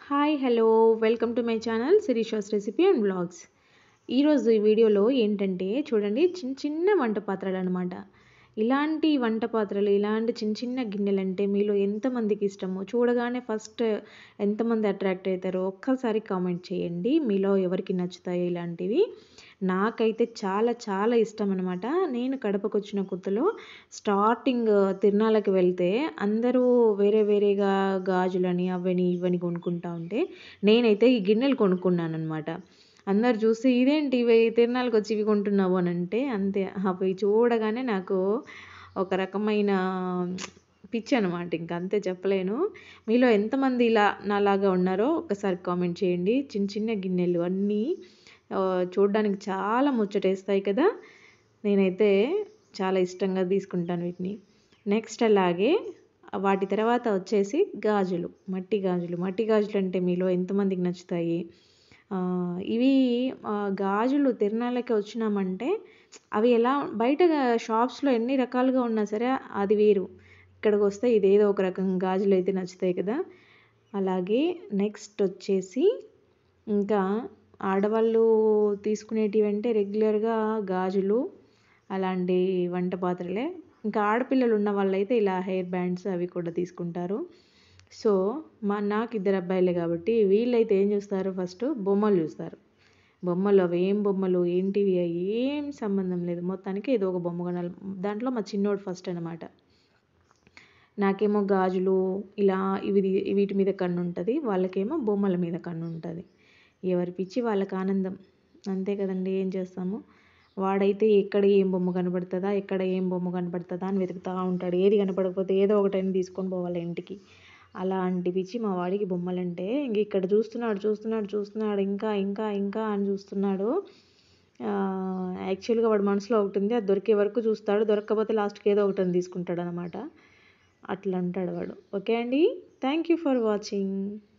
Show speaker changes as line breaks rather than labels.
hi hello welcome to my channel Sirisha's recipe and blogs ఈరోజు ఈ వీడియోలో ఏంటంటే చూడండి చిన్న చిన్న వంట పాత్రలు అనమాట ఇలాంటి వంట పాత్రలు ఇలాంటి చిన్న చిన్న గిన్నెలు అంటే మీలో ఎంతమందికి ఇష్టమో చూడగానే ఫస్ట్ ఎంతమంది అట్రాక్ట్ అవుతారో ఒక్కసారి కామెంట్ చేయండి మీలో ఎవరికి నచ్చుతాయో ఇలాంటివి నాకైతే చాలా చాలా ఇష్టం అనమాట నేను కడపకు వచ్చిన కొత్తలో స్టార్టింగ్ తిరునాళ్ళకి వెళ్తే అందరూ వేరే వేరేగా గాజులని అవని ఇవని కొనుక్కుంటా ఉంటే నేనైతే ఈ గిన్నెలు కొనుక్కున్నాను అనమాట అందరు చూసి ఇదేంటి ఇవి తిరునాళ్ళకి వచ్చి ఇవి కొంటున్నావు అని అంటే అంతే అవి చూడగానే నాకు ఒక రకమైన పిచ్చి అనమాట ఇంక అంతే చెప్పలేను మీలో ఎంతమంది ఇలా నాలాగా ఉన్నారో ఒకసారి కామెంట్ చేయండి చిన్న చిన్న గిన్నెలు అన్నీ చూడడానికి చాలా ముచ్చటేస్తాయి కదా నేనైతే చాలా ఇష్టంగా తీసుకుంటాను వీటిని నెక్స్ట్ అలాగే వాటి తర్వాత వచ్చేసి గాజులు మట్టి గాజులు మట్టి గాజులు అంటే మీలో ఎంతమందికి నచ్చుతాయి ఇవి గాజులు తిరణాలకి వచ్చినామంటే అవి ఎలా బయట షాప్స్లో ఎన్ని రకాలుగా ఉన్నా సరే అది వేరు ఇక్కడికి వస్తే ఇదేదో ఒక రకం గాజులు అయితే నచ్చుతాయి కదా అలాగే నెక్స్ట్ వచ్చేసి ఇంకా ఆడవాళ్ళు తీసుకునేటివి అంటే రెగ్యులర్గా గాజులు అలాంటి వంట పాత్రలే ఇంకా ఆడపిల్లలు ఉన్న వాళ్ళైతే ఇలా హెయిర్ బ్యాండ్స్ అవి కూడా తీసుకుంటారు సో మా నాకు ఇద్దరు అబ్బాయిలే కాబట్టి వీళ్ళైతే ఏం చూస్తారు ఫస్ట్ బొమ్మలు చూస్తారు బొమ్మలు అవి ఏం బొమ్మలు ఏంటివి ఏం సంబంధం లేదు మొత్తానికి ఏదో ఒక బొమ్మ కొనాలి దాంట్లో మా చిన్నోడు ఫస్ట్ అనమాట నాకేమో గాజులు ఇలా ఇవి వీటి మీద కన్ను ఉంటుంది వాళ్ళకేమో బొమ్మల మీద కన్ను ఉంటుంది ఎవరి పిచ్చి వాళ్ళకి ఆనందం అంతే కదండి ఏం చేస్తాము వాడైతే ఎక్కడ ఏం బొమ్మ కనబడుతుందా ఎక్కడ ఏం బొమ్మ కనబడుతుందా అని వెతుకుతూ ఉంటాడు ఏది కనపడకపోతే ఏదో ఒకటైనా తీసుకొని పోవాలి ఇంటికి అలాంటి పిచ్చి మా వాడికి బొమ్మలంటే ఇంక ఇక్కడ చూస్తున్నాడు చూస్తున్నాడు చూస్తున్నాడు ఇంకా ఇంకా ఇంకా అని చూస్తున్నాడు యాక్చువల్గా వాడు మనసులో ఒకటి ఉంది అది దొరికే వరకు చూస్తాడు దొరకకపోతే లాస్ట్కి ఏదో ఒకటి తీసుకుంటాడు అనమాట అట్లా అంటాడు వాడు ఓకే అండి థ్యాంక్ యూ ఫర్ వాచింగ్